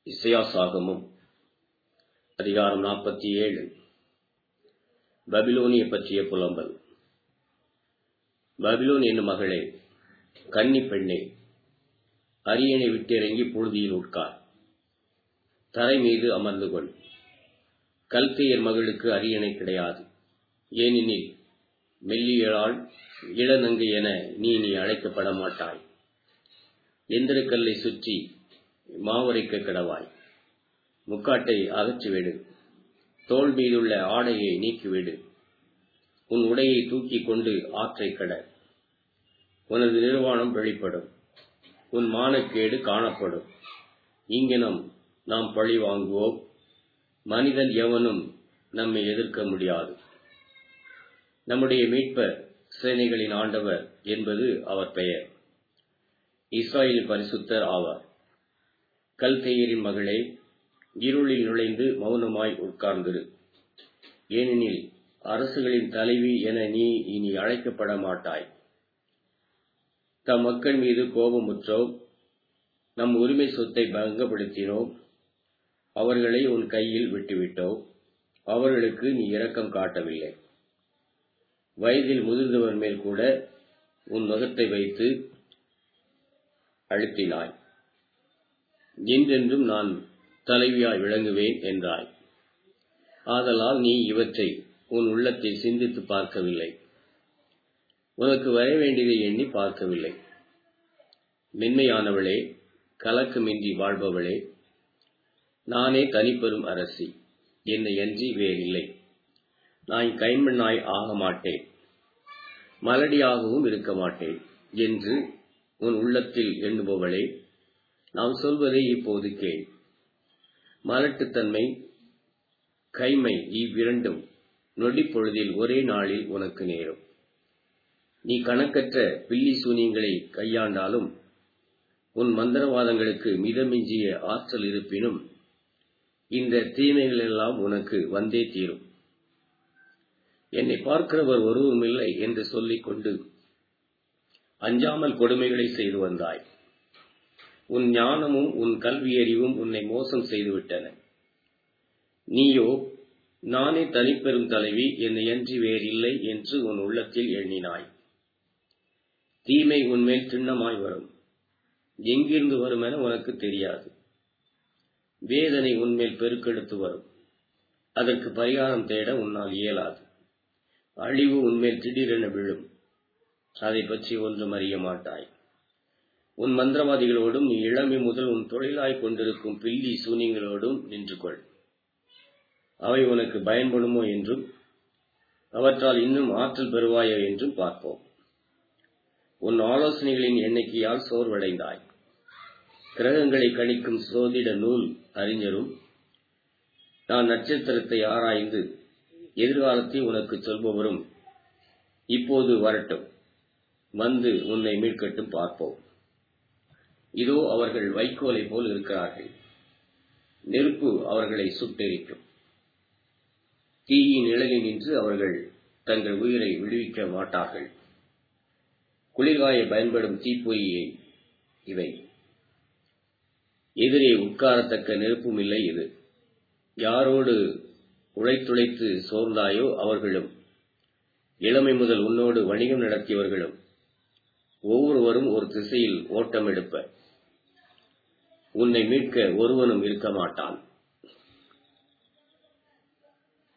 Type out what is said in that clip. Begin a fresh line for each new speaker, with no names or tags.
இசையாசாகமும் அதிகாரம் நாற்பத்தி ஏழு பபிலோனிய பற்றிய புலம்பல் பபிலோன் என்னும் மகளே கன்னி பெண்ணே அரியணை விட்டிறங்கி புழுதியில் உட்கார் தரை மீது அமர்ந்து கொள் கல்கையர் மகளுக்கு அரியணை கிடையாது ஏனெனில் மெல்லியலாள் இளநங்கை என நீ நீ அழைக்கப்பட மாட்டாய் எந்திரக்கல்லை சுற்றி மாவரைக்க கிடவாய் முக்காட்டை அகற்றிவிடு தோல் மீதுள்ள ஆடையை நீக்கிவிடு உன் உடையை தூக்கி கொண்டு ஆற்றை கட உனது நிர்வாணம் வெளிப்படும் உன் மானக்கேடு காணப்படும் இங்கினம் நாம் பழி வாங்குவோம் மனிதன் எவனும் நம்மை எதிர்க்க முடியாது நம்முடைய மீட்பர் சேனைகளின் ஆண்டவர் என்பது அவர் பெயர் இஸ்ராயலின் பரிசுத்தர் ஆவார் கல்தேயரின் மகளே இருளில் நுழைந்து மௌனமாய் உட்கார்ந்திரு ஏனெனில் அரசுகளின் தலைவி என நீ இனி அழைக்கப்பட மாட்டாய் தம் மக்கள் மீது கோபமுற்றோம் நம் உரிமை சொத்தை பங்கப்படுத்தினோம் அவர்களை உன் கையில் விட்டுவிட்டோம் அவர்களுக்கு நீ இரக்கம் காட்டவில்லை வயதில் முதிர்ந்தவர் மேல் கூட உன் முகத்தை வைத்து அழுத்தினாய் என்றென்றும் நான் தலைவியாய் விளங்குவேன் என்றாய் ஆதலால் நீ இவற்றை உன் உள்ளத்தில் சிந்தித்து பார்க்கவில்லை உனக்கு வர வேண்டியதை எண்ணி பார்க்கவில்லை மென்மையானவளே கலக்கமின்றி வாழ்பவளே நானே தனிப்பெரும் அரசி என்னை அன்றி வேறில்லை நான் கைமண்ணாய் ஆக மாட்டேன் மலடியாகவும் இருக்க மாட்டேன் என்று உன் உள்ளத்தில் எண்ணுபவளே நாம் சொல்வதை இப்போது கேள் மலட்டுத்தன்மை கைமை இவ்விரண்டும் நொடி பொழுதில் ஒரே நாளில் உனக்கு நேரும் நீ கணக்கற்ற பில்லி சூனியங்களை கையாண்டாலும் உன் மந்திரவாதங்களுக்கு மிதமிஞ்சிய ஆற்றல் இருப்பினும் இந்த தீமைகளெல்லாம் உனக்கு வந்தே தீரும் என்னை பார்க்கிறவர் ஒருவரும் இல்லை என்று சொல்லிக் கொண்டு அஞ்சாமல் கொடுமைகளை செய்து வந்தாய் உன் ஞானமும் உன் கல்வியறிவும் உன்னை மோசம் செய்துவிட்டன நீயோ நானே தனிப்பெரும் தலைவி என்னை அன்றி வேறில்லை என்று உன் உள்ளத்தில் எண்ணினாய் தீமை உன்மேல் திண்ணமாய் வரும் எங்கிருந்து வரும் என உனக்கு தெரியாது வேதனை உன்மேல் பெருக்கெடுத்து வரும் அதற்கு பரிகாரம் தேட உன்னால் இயலாது அழிவு உன்மேல் திடீரென விழும் அதை பற்றி ஒன்றும் அறிய மாட்டாய் உன் மந்திரவாதிகளோடும் நீ இளமை முதல் உன் தொழிலாய் கொண்டிருக்கும் பில்லி சூனியங்களோடும் நின்று கொள் அவை உனக்கு பயன்படுமோ என்றும் அவற்றால் இன்னும் ஆற்றல் பெறுவாயோ என்றும் பார்ப்போம் உன் ஆலோசனைகளின் எண்ணிக்கையால் சோர்வடைந்தாய் கிரகங்களை கணிக்கும் சோதிட நூல் அறிஞரும் நான் நட்சத்திரத்தை ஆராய்ந்து எதிர்காலத்தை உனக்கு சொல்பவரும் இப்போது வரட்டும் வந்து உன்னை மீட்கட்டும் பார்ப்போம் இதோ அவர்கள் வைக்கோலை போல் இருக்கிறார்கள் நெருப்பு அவர்களை சுட்டெரிக்கும் தீயின் நிழலில் நின்று அவர்கள் தங்கள் உயிரை விடுவிக்க மாட்டார்கள் குளிர்காய பயன்படும் தீப்பொறியை இவை எதிரே உட்காரத்தக்க நெருப்பும் இல்லை இது யாரோடு உழைத்துழைத்து சோர்ந்தாயோ அவர்களும் இளமை முதல் உன்னோடு வணிகம் நடத்தியவர்களும் ஒவ்வொருவரும் ஒரு திசையில் ஓட்டம் எடுப்ப உன்னை மீட்க ஒருவனும் இருக்க மாட்டான்